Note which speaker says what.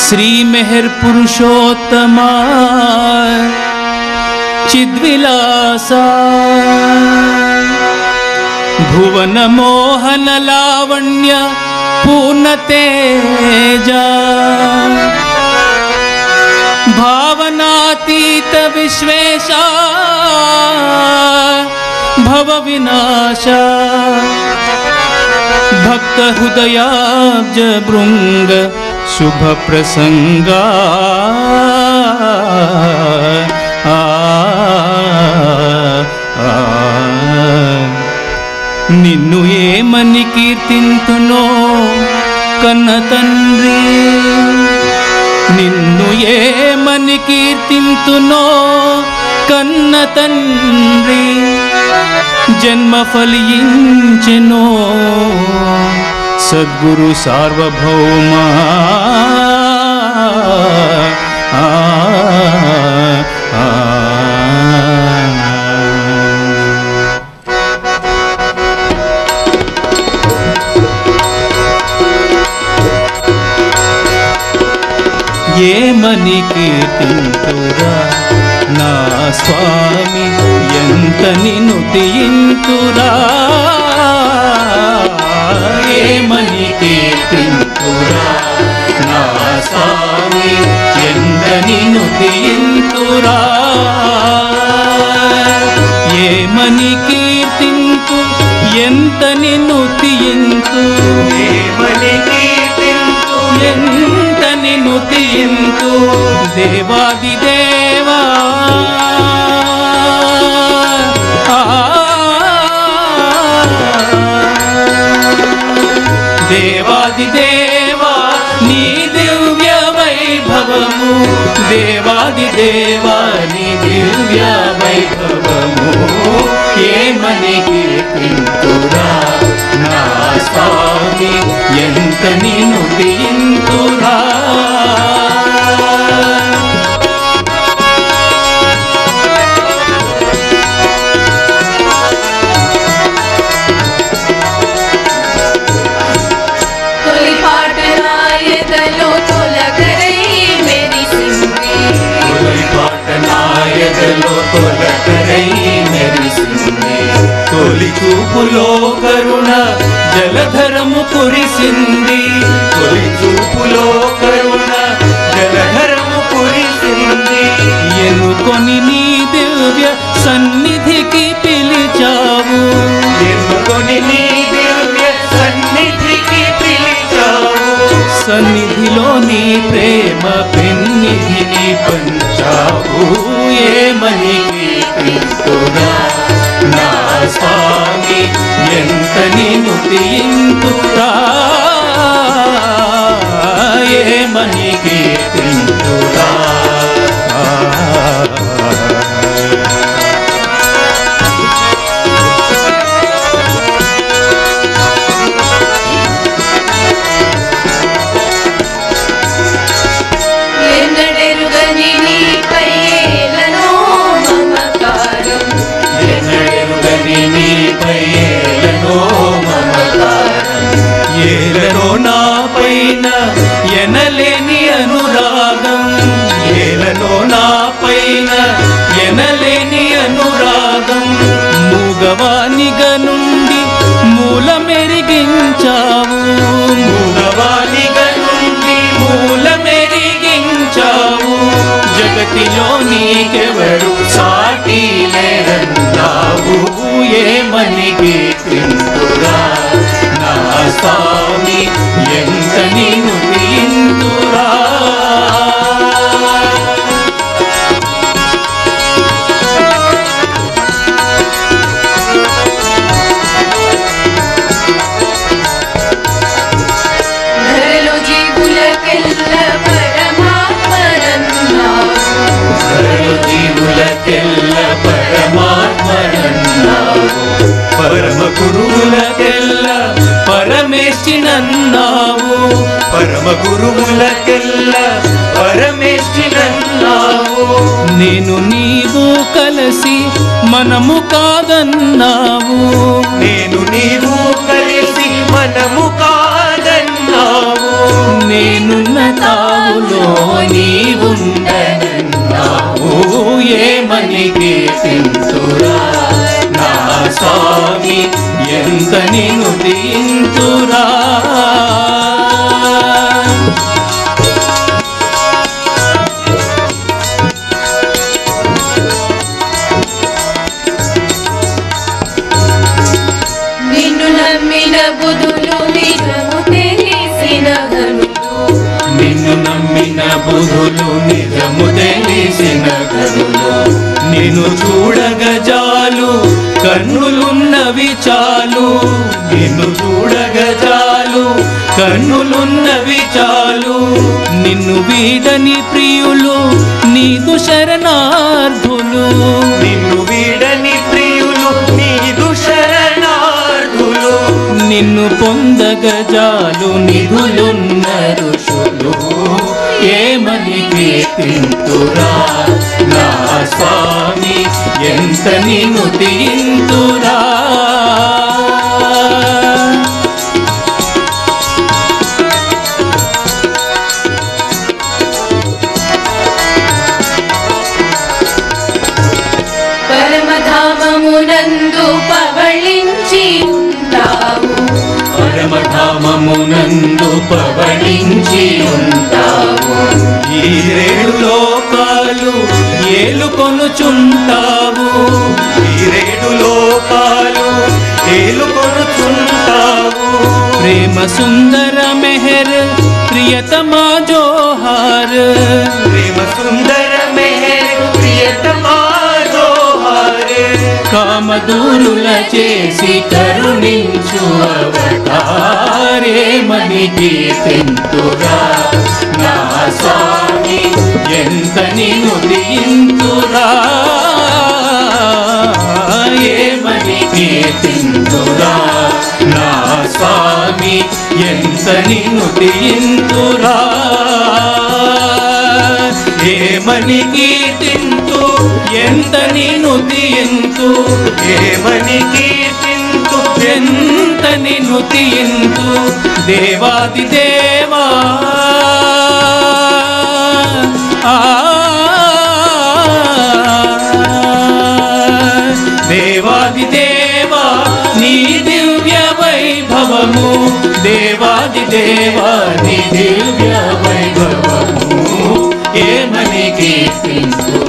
Speaker 1: శ్రీ మెహర్ పురుషోత్తమా చిద్విలాస భువన మోహన లావణ్య పూర్ణ తేజ భావనాతీత విశ్వేశ భవ వినాశ భక్త హృదయాబ్జ భృంగ శుభ ప్రసంగా ఆ, ఆ, నిన్ను ఏమని కీర్తింతునో కన్న తండ్రి నిన్ను ఏమని కీర్తింతునో కన్న తండ్రి జన్మ ఫలించెనో సద్గురు సార్వభౌమా ఆ, ఆ, ఆ. ఏమని కీర్తింతురా నా స్వామి ఎంత నిన్ను తీయింతురా ఏమని కీర్తింతురా నా స్వామి ఎంత నిన్ను తీయింతురా ఏమని కీర్తింతు ఎంత నిన్ను తీయింతు
Speaker 2: ఏమని కీర్తింతు
Speaker 1: ఎంత నిన్ను తీయింతు దేవాది దేవా ఆ. దేవాది దేవా నీ దివ్య వైభవము దేవాది దేవా నీ దివ్య వైభవము ఏమని కీర్తింతురా నా స్వామి ఎంత నిన్ను తీయింతురా
Speaker 3: తొలి పాట నాయదలో తొలగరై మెరిసింది
Speaker 1: తొలి పాట నాయకలో తొలకరై మెరిసింది తొలి చూపులో కరుణ జలధరము కురిసింది
Speaker 2: తొలి చూపులో కరుణ జలధరము కురిసింది
Speaker 1: ఎన్నుకొని నీ దివ్య సన్నిధికి పిలిచావు
Speaker 2: ఎన్నుకొని నీ దివ్య సన్నిధికి పిలిచావు
Speaker 1: సన్నిధిలో నీ ప్రేమ పెన్నిధిని పంచావు ఏమని కీర్తిస్తున్నా నా స్వామి ఎంత నిన్ను తీయింతురా ఏమని కీర్తింతురా
Speaker 3: ఎన్నడెరుగని నీపై ఏలనో మమకారం
Speaker 1: ఎన్నడెరుగని నీపై ఏలనో మమకారం ఏలనో నా పైన ఎనలేని అనురాగం ఏలనో నా పైన ఎనలేని అనురాగం మూగవానిగా నుండి మూల మెరిగించావు మూగవానిగా నుండి మూల మెరిగించావు జగతిలో నీకెవడు సాటి లేరన్నావు ఏమని కీర్తింతురా నా స్వామి ఎంత నిన్ను తీంతురా
Speaker 3: ధరలో జీవులకెల్ల పరమాత్మనన్నావు
Speaker 1: సరళ జీవులకెల్ల పరమాత్మనన్నావు పరమ గురువులకెల్ల పరమేష్టినన్నావు
Speaker 2: పరమ గురువులకెల్ల పరమేష్టినన్నావు
Speaker 1: నేను నీవు కలిసి మనము కాదన్నావు
Speaker 2: నేను నీవు కలిసి మనము కాదన్నావు
Speaker 1: నేనున్న తావులో కీర్తింతురా నా స్వామి ఎంత నిన్ను దీంతురా
Speaker 3: నిన్ను నమ్మిన బుధులు నిజము తెలిసిన ఘనులు
Speaker 1: నిన్ను నమ్మిన బుధులు నిజము తెలిసిన గనులు నిన్ను చూడగజాలు కన్నులున్నవి చాలు నిన్ను చూడగజాలు కన్నులున్నవి చాలు నిన్ను వీడని ప్రియులు నీదు శరణార్థులు
Speaker 2: నిన్ను వీడని ప్రియులు నీదు శరణార్థులు
Speaker 1: నిన్ను పొందగజాలు నిధులున్న ఋషులు ఏమని కీర్తింతురా నా స్వామి ఎంత నిన్ను తీంతురా
Speaker 3: పరమధామమునందు పవళించి ఉంటావు
Speaker 1: పరమధామమునందు పవళించి ఉంటావు ఈ రేడు లోకాలు ఏలుకొనుచుంటావు
Speaker 2: ఈ రేడు లోకాలు ఏలుకొనుచుంటావు
Speaker 1: ప్రేమ సుందర మెహర్ ప్రియతమా జోహార్
Speaker 2: ప్రేమ సుందర మెహర్ ప్రియతమా జోహార్
Speaker 1: కామదూరుల చేసి కరుణించు అవతారేమని కీర్తింతురా నా స్వామి ఎంత నిన్ను దీంతురా ఏమని కీర్తింతురా నా స్వామి ఎంత నిన్ను దీంతురా ఏమని కీర్తింతు ఎంత నిన్ను తీయంతు
Speaker 2: ఏమని కీర్తింతు
Speaker 1: ఎంత నిన్ను తీయంతు దేవాది దేవా ఆ దేవాది దేవా నీ దివ్య వైభవము దేవాది దేవా నీ దివ్య వైభవము ఏమని కీర్తింతు